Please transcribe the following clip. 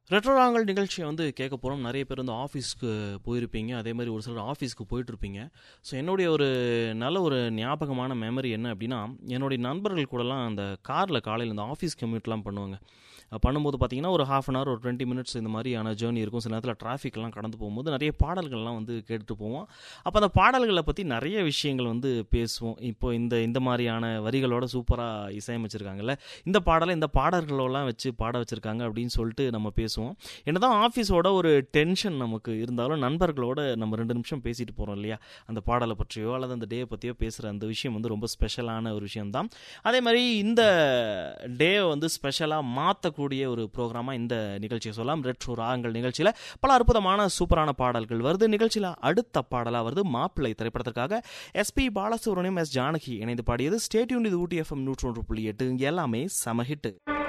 ரெட்ரோராங்கல் நிகழ்ச்சியை வந்து கேட்க போகிறோம் நிறைய பேர் வந்து ஆஃபீஸ்க்கு போயிருப்பீங்க அதே மாதிரி ஒரு சிலர் ஆஃபீஸ்க்கு போயிட்டுருப்பீங்க ஸோ என்னுடைய ஒரு நல்ல ஒரு ஞாபகமான மெமரி என்ன அப்படின்னா என்னுடைய நண்பர்கள் கூடலாம் அந்த காரில் காலையில் இந்த ஆஃபீஸ் கம்யூட்லாம் பண்ணுவாங்க அஹ் பண்ணும்போது பார்த்தீங்கன்னா ஒரு ஹாஃப் அன் ஹவர் ஒரு டுவெண்ட்டி மினிட்ஸ் இந்த மாதிரியான ஜேர்னி இருக்கும் சில நேரத்தில் டிராஃபிக்லாம் கடந்து போகும்போது நிறைய பாடல்கள்லாம் வந்து கேட்டுட்டு போவோம் அப்போ அந்த பாடல்களை பற்றி நிறைய விஷயங்கள் வந்து பேசுவோம் இப்போ இந்த இந்த மாதிரியான வரிகளோட சூப்பராக இசையமைச்சிருக்காங்கல்ல இந்த பாடலை இந்த பாடல்களெல்லாம் வச்சு பாட வச்சுருக்காங்க அப்படின்னு சொல்லிட்டு நம்ம பேசுவோம் என்னதான் ஆஃபீஸோட ஒரு டென்ஷன் நமக்கு இருந்தாலும் நண்பர்களோட நம்ம ரெண்டு நிமிஷம் பேசிட்டு போகிறோம் இல்லையா அந்த பாடலை பற்றியோ அல்லது அந்த டே பற்றியோ பேசுகிற அந்த விஷயம் வந்து ரொம்ப ஸ்பெஷலான ஒரு விஷயம்தான் அதே மாதிரி இந்த டே வந்து ஸ்பெஷலாக மாற்றக்கூடிய ஒரு ப்ரோக்ராமாக இந்த நிகழ்ச்சியை சொல்லலாம் ரெட்ரோ ராகங்கள் நிகழ்ச்சியில் பல அற்புதமான சூப்பரான பாடல்கள் வருது நிகழ்ச்சியில் அடுத்த பாடலாக வருது மாப்பிள்ளை திரைப்படத்திற்காக எஸ்பி பாலசுப்ரமணியம் எஸ் ஜானகி இணைந்து பாடியது ஸ்டேட்யூன் இது ஊட்டி எஃப்எம் நூற்றி ஒன்று புள்ளி எட்டு இங்கே எல்லாமே சம ஹிட்டு